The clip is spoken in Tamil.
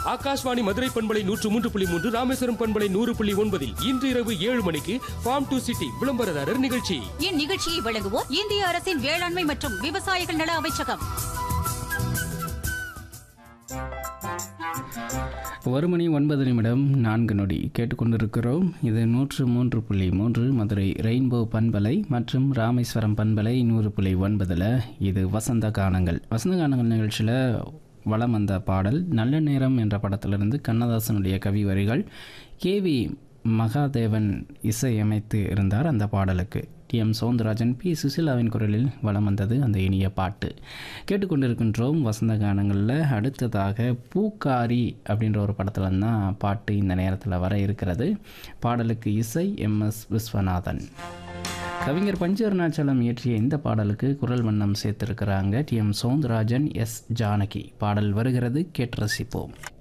ஆகாஷ்வாணி மதுரை பண்பலை நூற்று மூன்று புள்ளி மூன்று ராமேஸ்வரம் பண்பலை நூறு புள்ளி ஒன்பதில் இன்று இரவு ஏழு மணிக்கு ஃபார்ம் டு சிட்டி விளம்பரதாரர் நிகழ்ச்சி இந்நிகழ்ச்சியை வழங்குவோர் இந்திய அரசின் வேளாண்மை மற்றும் விவசாயிகள் நல அமைச்சகம் ஒரு மணி ஒன்பது நிமிடம் நான்கு நொடி கேட்டுக்கொண்டிருக்கிறோம் இது நூற்று மூன்று புள்ளி மூன்று மதுரை ரெயின்போ பண்பலை மற்றும் ராமேஸ்வரம் பண்பலை நூறு புள்ளி ஒன்பதில் இது வசந்த கானங்கள் வசந்த கானங்கள் நிகழ்ச்சியில் வலம் வந்த பாடல் நல்ல நேரம் என்ற படத்திலிருந்து கண்ணதாசனுடைய கவி வரிகள் கேவி மகாதேவன் இசையமைத்து இருந்தார் அந்த பாடலுக்கு டி எம் சவுந்தரராஜன் பி சுசிலாவின் குரலில் வலம் வந்தது அந்த இனிய பாட்டு கேட்டுக்கொண்டிருக்கின்றோம் வசந்த கானங்களில் அடுத்ததாக பூக்காரி அப்படின்ற ஒரு படத்துல தான் பாட்டு இந்த நேரத்தில் வர இருக்கிறது பாடலுக்கு இசை எம் எஸ் விஸ்வநாதன் கவிஞர் பஞ்சருணாச்சலம் இயற்றிய இந்த பாடலுக்கு குரல் வண்ணம் சேர்த்திருக்கிறாங்க T M Soundararajan S Janaki பாடல் வருகிறது கேட்டு ரசிப்போம்